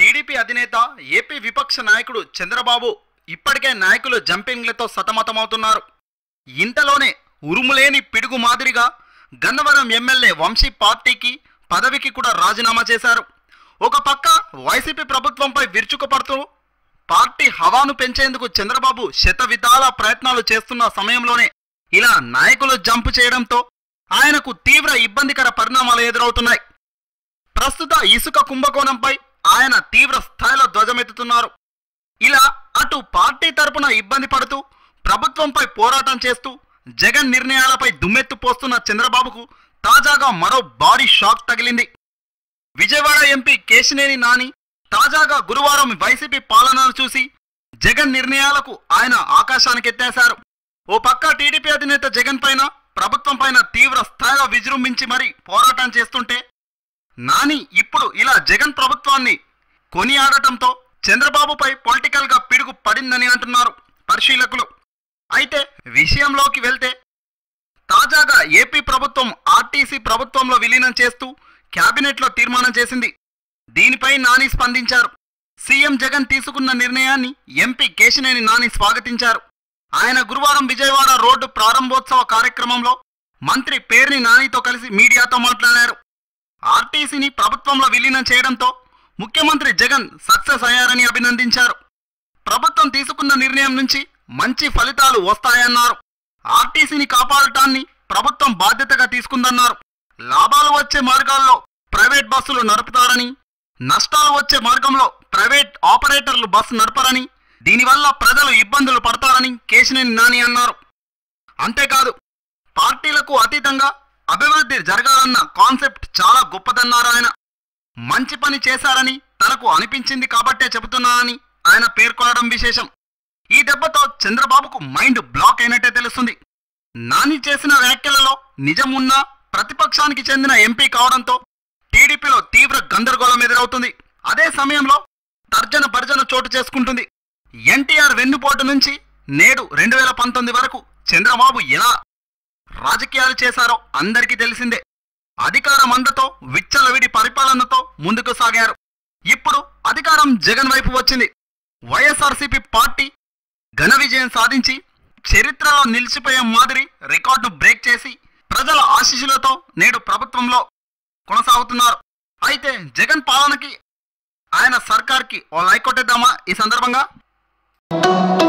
TDP అధినేత AP విపక్ష నాయకుడు చంద్రబాబు ఇప్పటికే నాయకులు జంపింగ్లతో సతమతమవుతున్నారు ఇంతలోనే ఉరుములేని పిడుగు మాదిరిగా గన్నవరం ఎమ్మెల్యే వంశీ పార్టీకి పదవికి కూడా రాజీనామా చేశారు ఒక పక్క వైసీపీ ప్రభుత్వంపై విరుచుకుపడుతూ పార్టీ హవాను పెంచేందుకు చంద్రబాబు శతవిధాల ప్రయత్నాలు చేస్తున్న సమయంలోనే ఇలా నాయకులు జంప్ చేయడంతో ఆయనకు తీవ్ర ఇబ్బందికర పరిణామాలు ఎదురవుతున్నాయి ప్రస్తుత ఇసుక కుంభకోణంపై ఆయన తీవ్ర స్థాయిలో ధ్వజమెత్తుతున్నారు ఇలా అటు పార్టీ తరపున ఇబ్బంది పడుతూ ప్రభుత్వంపై పోరాటం చేస్తూ జగన్ నిర్ణయాలపై దుమ్మెత్తు పోస్తున్న చంద్రబాబుకు తాజాగా మరో భారీ షాక్ తగిలింది విజయవాడ ఎంపీ కేశినేని నాని తాజాగా గురువారం వైసీపీ పాలనను చూసి జగన్ నిర్ణయాలకు ఆయన ఆకాశానికెత్తేశారు ఓ పక్క టీడీపీ అధినేత జగన్ పైన ప్రభుత్వం పైన తీవ్ర స్థాయిలో విజృంభించి మరీ పోరాటం చేస్తుంటే నాని ఇప్పుడు ఇలా జగన్ ప్రభుత్వాన్ని కొనియాడటంతో చంద్రబాబుపై పొలిటికల్ గా పిడుగు పడిందని అంటున్నారు పరిశీలకులు అయితే విషయంలోకి వెళ్తే తాజాగా ఏపీ ప్రభుత్వం ఆర్టీసీ ప్రభుత్వంలో విలీనం చేస్తూ కేబినెట్లో తీర్మానం చేసింది దీనిపై నాని స్పందించారు సీఎం జగన్ తీసుకున్న నిర్ణయాన్ని ఎంపీ కేశినేని నాని స్వాగతించారు ఆయన గురువారం విజయవాడ రోడ్డు ప్రారంభోత్సవ కార్యక్రమంలో మంత్రి పేర్ని నానితో కలిసి మీడియాతో మాట్లాడారు ఆర్టీసీని ప్రభుత్వంలో విలీనం చేయడంతో ముఖ్యమంత్రి జగన్ సక్సెస్ అయ్యారని అభినందించారు ప్రభుత్వం తీసుకున్న నిర్ణయం నుంచి మంచి ఫలితాలు వస్తాయన్నారు ఆర్టీసీని కాపాడటాన్ని ప్రభుత్వం బాధ్యతగా తీసుకుందన్నారు లాభాలు వచ్చే మార్గాల్లో ప్రైవేట్ బస్సులు నడుపుతారని నష్టాలు వచ్చే మార్గంలో ప్రైవేట్ ఆపరేటర్లు బస్సు నడపరని దీనివల్ల ప్రజలు ఇబ్బందులు పడతారని కేశినేని నాని అన్నారు అంతేకాదు పార్టీలకు అతీతంగా అభివృద్ధి జరగాలన్న కాన్సెప్ట్ చాలా గొప్పదన్నారు ఆయన మంచి పని చేశారని తనకు అనిపించింది కాబట్టే చెబుతున్నానని ఆయన పేర్కొనడం విశేషం ఈ దెబ్బతో చంద్రబాబుకు మైండ్ బ్లాక్ అయినట్టే తెలుస్తుంది నాని చేసిన వ్యాఖ్యలలో నిజం ఉన్నా ప్రతిపక్షానికి చెందిన ఎంపీ కావడంతో టీడీపీలో తీవ్ర గందరగోళం ఎదురవుతుంది అదే సమయంలో తర్జన భర్జన చోటు చేసుకుంటుంది ఎన్టీఆర్ వెన్నుపోటు నుంచి నేడు రెండు వేల పంతొమ్మిది వరకు చంద్రబాబు ఎలా రాజకీయాలు చేశారో అందరికీ తెలిసిందే అధికార మందతో విచ్చలవిడి పరిపాలనతో ముందుకు సాగారు ఇప్పుడు అధికారం జగన్ వైపు వచ్చింది వైఎస్ఆర్సీపీ పార్టీ ఘన విజయం సాధించి చరిత్రలో నిలిచిపోయే మాదిరి రికార్డు బ్రేక్ చేసి ప్రజల ఆశీస్సులతో నేడు ప్రభుత్వంలో కొనసాగుతున్నారు అయితే జగన్ పాలనకి ఆయన సర్కార్కి ఓ లైక్ కొట్టేద్దామా ఈ సందర్భంగా